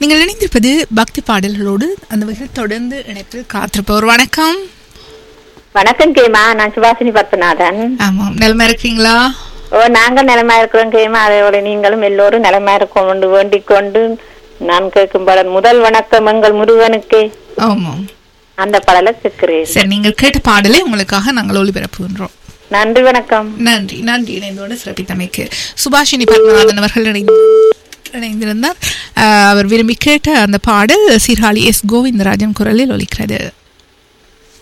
நீங்கள் இணைந்திருப்பது பக்தி பாடல்களோடு அந்த வகையில் தொடர்ந்து இணைப்பில் காத்திருப்பவர் வணக்கம் வணக்கம் கேமா நான் சுபாசினி பத்மநாதன் ஆமாம் நிலமா இருக்கீங்களா ஓ நாங்க நிலமா இருக்கிறோம் கேமா அதோட நீங்களும் எல்லோரும் நிலமா இருக்கோம் என்று வேண்டிக் கொண்டு நான் கேட்கும் பாடல் முதல் வணக்கம் எங்கள் முருகனுக்கு ஆமாம் அந்த பாடலை கேட்கிறேன் சரி நீங்கள் கேட்ட பாடலை உங்களுக்காக நாங்கள் ஒளிபரப்புகின்றோம் நன்றி வணக்கம் நன்றி நன்றி இணைந்தோடு சிறப்பித்தமைக்கு சுபாஷினி பத்மநாதன் அவர்கள் இணைந்து இணைந்திருந்தார் அஹ், அவர் விரும்பி கேட்ட அந்த பாடல் சீர்காழி எஸ் கோவிந்தராஜன் குரலில் ஒலிக்கிறது